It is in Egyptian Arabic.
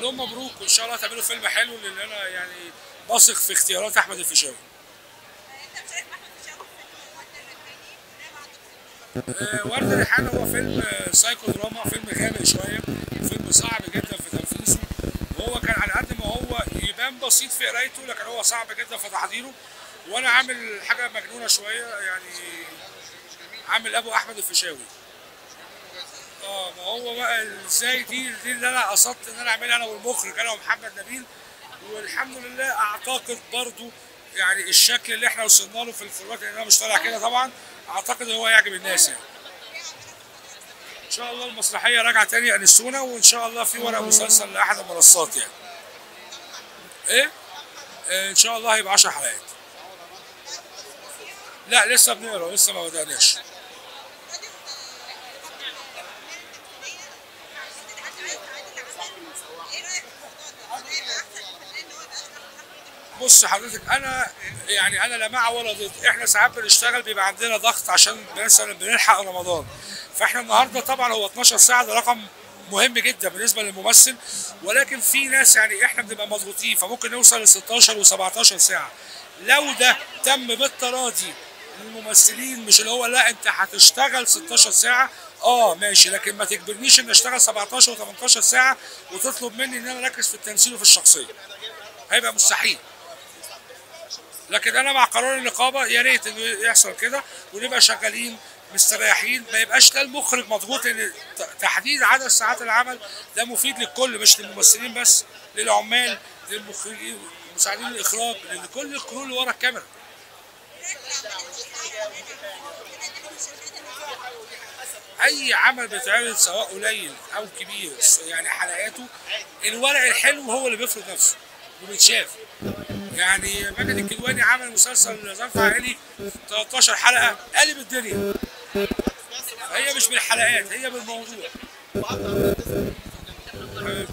اقول لهم مبروك وان شاء الله تعملوا فيلم حلو لان انا يعني بثق في اختيارات احمد الفيشاوي انت شايف احمد الفيشاوي في فيلم ورد الريحاني ونعم عبد آه، ورد الريحانة هو فيلم آه، سايكو دراما فيلم غامق شوية فيلم صعب جدا في تنفيذه وهو كان على قد ما هو يبان بسيط في قرايته لكن هو صعب جدا في تحضيره وانا عامل حاجة مجنونة شوية يعني عامل ابو احمد الفيشاوي اه ما هو بقى ازاي دي دي اللي انا قصدت ان انا اعملها انا والمخرج انا ومحمد نبيل والحمد لله اعتقد برضو يعني الشكل اللي احنا وصلنا له في الفورمات لان انا مش طالع كده طبعا اعتقد ان هو يعجب الناس يعني ان شاء الله المسرحيه راجعه تاني انستونا وان شاء الله في ورق مسلسل لاحد المنصات يعني ايه آه، ان شاء الله هيبقى 10 حلقات لا لسه بنقرا لسه ما بدأناش بص حضرتك انا يعني انا لا مع ولا ضد احنا ساعات بنشتغل بيبقى عندنا ضغط عشان مثلا بنلحق رمضان فاحنا النهارده طبعا هو 12 ساعه ده رقم مهم جدا بالنسبه للممثل ولكن في ناس يعني احنا بنبقى مضغوطين فممكن نوصل ل 16 و17 ساعه لو ده تم بالتراضي للممثلين مش اللي هو لا انت هتشتغل 16 ساعه اه ماشي لكن ما تجبرنيش ان اشتغل 17 و18 ساعه وتطلب مني ان انا اركز في التمثيل وفي الشخصيه هيبقى مستحيل لكن انا مع قرار النقابه يا ريت انه يحصل كده ونبقى شغالين مستريحين ما يبقاش ده المخرج مضغوط ان ت- تحديد عدد ساعات العمل ده مفيد للكل مش للممثلين بس للعمال للمخرجين مساعدين الاخراج لكل الكرو اللي ورا الكاميرا اي عمل بيتعرض سواء قليل او كبير يعني حلقاته الورق الحلو هو اللي بيفرض نفسه وبيتشاف يعني ماجد الكدواني عمل مسلسل ظرف عائلي 13 حلقه قلب الدنيا هي مش بالحلقات هي بالموضوع حبيبي.